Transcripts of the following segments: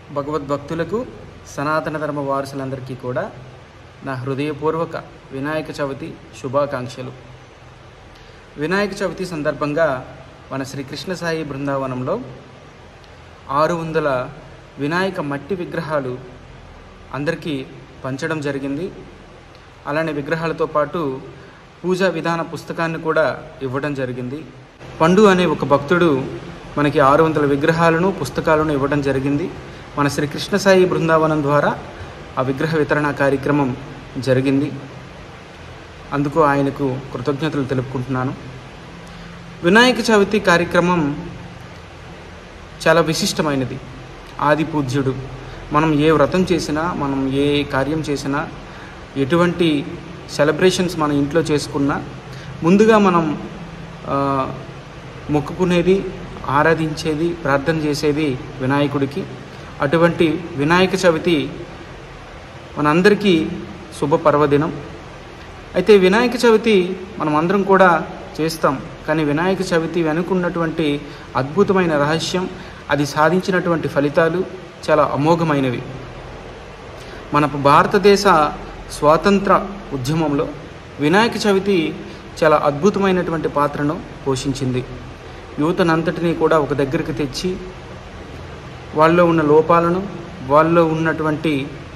భగవద్భక్తులకు సనాతన ధర్మ వారసులందరికీ కూడా నా హృదయపూర్వక వినాయక చవితి శుభాకాంక్షలు వినాయక చవితి సందర్భంగా మన శ్రీకృష్ణ సాయి బృందావనంలో ఆరు వందల వినాయక మట్టి విగ్రహాలు అందరికీ పంచడం జరిగింది అలానే విగ్రహాలతో పాటు పూజా విధాన పుస్తకాన్ని కూడా ఇవ్వడం జరిగింది పండు అనే ఒక భక్తుడు మనకి ఆరు వందల విగ్రహాలను పుస్తకాలను ఇవ్వడం జరిగింది మన శ్రీ కృష్ణ సాయి బృందావనం ద్వారా ఆ విగ్రహ వితరణ కార్యక్రమం జరిగింది అందుకు ఆయనకు కృతజ్ఞతలు తెలుపుకుంటున్నాను వినాయక చవితి కార్యక్రమం చాలా విశిష్టమైనది ఆది పూజ్యుడు మనం ఏ వ్రతం చేసినా మనం ఏ కార్యం చేసినా ఎటువంటి సెలబ్రేషన్స్ మన ఇంట్లో చేసుకున్నా ముందుగా మనం ఆ, మొక్కుకునేది ఆరాధించేది ప్రార్థన చేసేది వినాయకుడికి అటువంటి వినాయక చవితి మనందరికీ శుభ పర్వదినం అయితే వినాయక చవితి మనం అందరం కూడా చేస్తాం కానీ వినాయక చవితి వెనుకున్నటువంటి అద్భుతమైన రహస్యం అది సాధించినటువంటి ఫలితాలు చాలా అమోఘమైనవి మన భారతదేశ స్వాతంత్ర ఉద్యమంలో వినాయక చవితి చాలా అద్భుతమైనటువంటి పాత్రను పోషించింది యువతనంతటినీ కూడా ఒక దగ్గరికి తెచ్చి వాళ్ళలో ఉన్న లోపాలను వాళ్ళలో ఉన్నటువంటి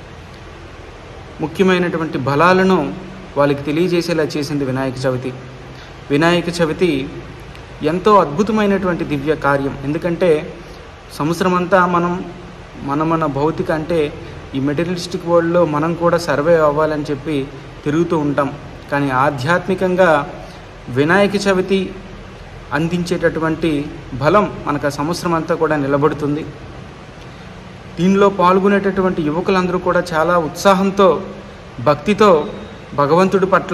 ముఖ్యమైనటువంటి బలాలను వాళ్ళకి తెలియజేసేలా చేసింది వినాయక చవితి వినాయక చవితి ఎంతో అద్భుతమైనటువంటి దివ్య కార్యం ఎందుకంటే సంవత్సరం అంతా మనం మన మన భౌతిక అంటే ఈ మెటీరియలిస్టిక్ వరల్డ్లో మనం కూడా సర్వే అవ్వాలని చెప్పి తిరుగుతూ ఉంటాం కానీ ఆధ్యాత్మికంగా వినాయక చవితి అందించేటటువంటి బలం మనకు ఆ సంవత్సరం అంతా కూడా నిలబడుతుంది దీనిలో పాల్గొనేటటువంటి యువకులందరూ కూడా చాలా ఉత్సాహంతో భక్తితో భగవంతుడి పట్ల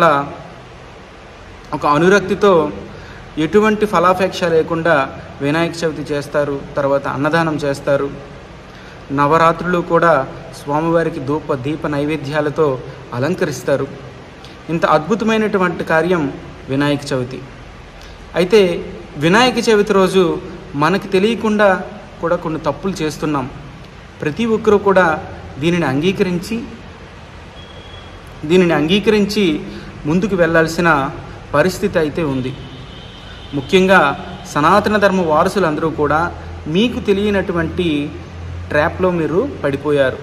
ఒక అనురక్తితో ఎటువంటి ఫలాపేక్ష లేకుండా వినాయక చవితి చేస్తారు తర్వాత అన్నదానం చేస్తారు నవరాత్రులు కూడా స్వామివారికి ధూప దీప నైవేద్యాలతో అలంకరిస్తారు ఇంత అద్భుతమైనటువంటి కార్యం వినాయక చవితి అయితే వినాయక చవితి రోజు మనకి తెలియకుండా కూడా కొన్ని తప్పులు చేస్తున్నాం ప్రతి ఒక్కరూ కూడా దీనిని అంగీకరించి దీనిని అంగీకరించి ముందుకు వెళ్ళాల్సిన పరిస్థితి అయితే ఉంది ముఖ్యంగా సనాతన ధర్మ వారసులందరూ కూడా మీకు తెలియనటువంటి ట్రాప్లో మీరు పడిపోయారు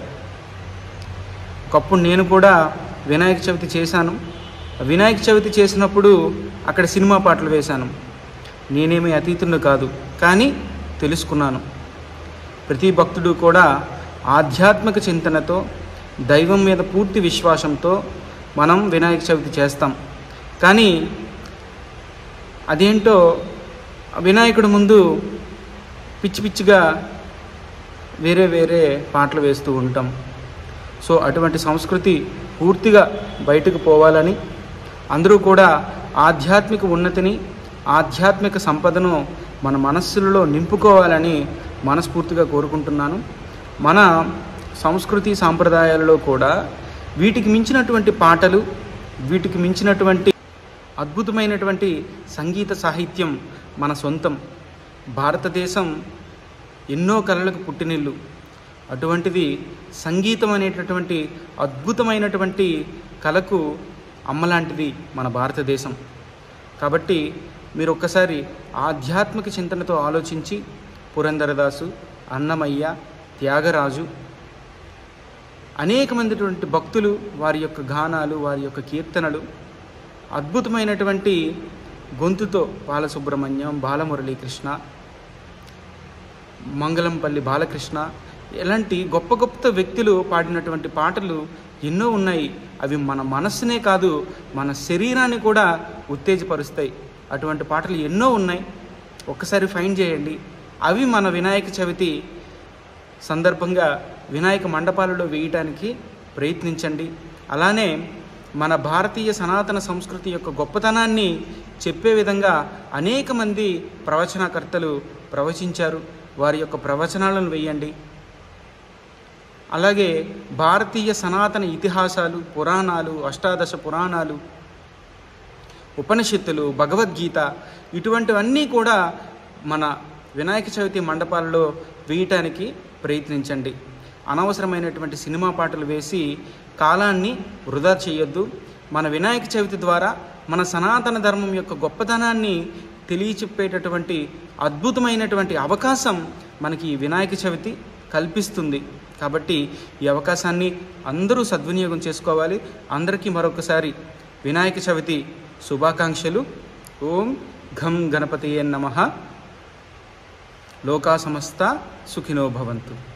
ఒకప్పుడు నేను కూడా వినాయక చవితి చేశాను వినాయక చవితి చేసినప్పుడు అక్కడ సినిమా పాటలు వేశాను నేనేమి అతీతుడు కాదు కానీ తెలుసుకున్నాను ప్రతి భక్తుడు కూడా ఆధ్యాత్మిక చింతనతో దైవం మీద పూర్తి విశ్వాసంతో మనం వినాయక చవితి చేస్తాం కానీ అదేంటో వినాయకుడి ముందు పిచ్చి పిచ్చిగా వేరే వేరే పాటలు వేస్తూ ఉంటాం సో అటువంటి సంస్కృతి పూర్తిగా బయటకు పోవాలని అందరూ కూడా ఆధ్యాత్మిక ఉన్నతిని ఆధ్యాత్మిక సంపదను మన మనస్సులలో నింపుకోవాలని మనస్ఫూర్తిగా కోరుకుంటున్నాను మన సంస్కృతి సాంప్రదాయాలలో కూడా వీటికి మించినటువంటి పాటలు వీటికి మించినటువంటి అద్భుతమైనటువంటి సంగీత సాహిత్యం మన సొంతం భారతదేశం ఎన్నో కళలకు పుట్టినిల్లు అటువంటిది సంగీతం అనేటటువంటి అద్భుతమైనటువంటి కళకు అమ్మలాంటిది మన భారతదేశం కాబట్టి మీరు ఒక్కసారి ఆధ్యాత్మిక చింతనతో ఆలోచించి పురంధరదాసు అన్నమయ్య త్యాగరాజు అనేకమైనటువంటి భక్తులు వారి యొక్క గానాలు వారి యొక్క కీర్తనలు అద్భుతమైనటువంటి గొంతుతో బాలసుబ్రహ్మణ్యం బాలమురళీకృష్ణ మంగళంపల్లి బాలకృష్ణ ఇలాంటి గొప్ప గొప్ప వ్యక్తులు పాడినటువంటి పాటలు ఎన్నో ఉన్నాయి అవి మన మనస్సునే కాదు మన శరీరాన్ని కూడా ఉత్తేజపరుస్తాయి అటువంటి పాటలు ఎన్నో ఉన్నాయి ఒక్కసారి ఫైండ్ చేయండి అవి మన వినాయక చవితి సందర్భంగా వినాయక మండపాలలో వేయటానికి ప్రయత్నించండి అలానే మన భారతీయ సనాతన సంస్కృతి యొక్క గొప్పతనాన్ని చెప్పే విధంగా అనేక మంది ప్రవచనకర్తలు ప్రవచించారు వారి యొక్క ప్రవచనాలను వేయండి అలాగే భారతీయ సనాతన ఇతిహాసాలు పురాణాలు అష్టాదశ పురాణాలు ఉపనిషత్తులు భగవద్గీత ఇటువంటివన్నీ కూడా మన వినాయక చవితి మండపాలలో వేయటానికి ప్రయత్నించండి అనవసరమైనటువంటి సినిమా పాటలు వేసి కాలాన్ని వృధా చేయొద్దు మన వినాయక చవితి ద్వారా మన సనాతన ధర్మం యొక్క గొప్పతనాన్ని తెలియచెప్పేటటువంటి అద్భుతమైనటువంటి అవకాశం మనకి ఈ వినాయక చవితి కల్పిస్తుంది కాబట్టి ఈ అవకాశాన్ని అందరూ సద్వినియోగం చేసుకోవాలి అందరికీ మరొకసారి వినాయక చవితి శుభాకాంక్షలు ఓం ఘం గణపతియే నమ లోకా సమస్త సుఖినో భవంతు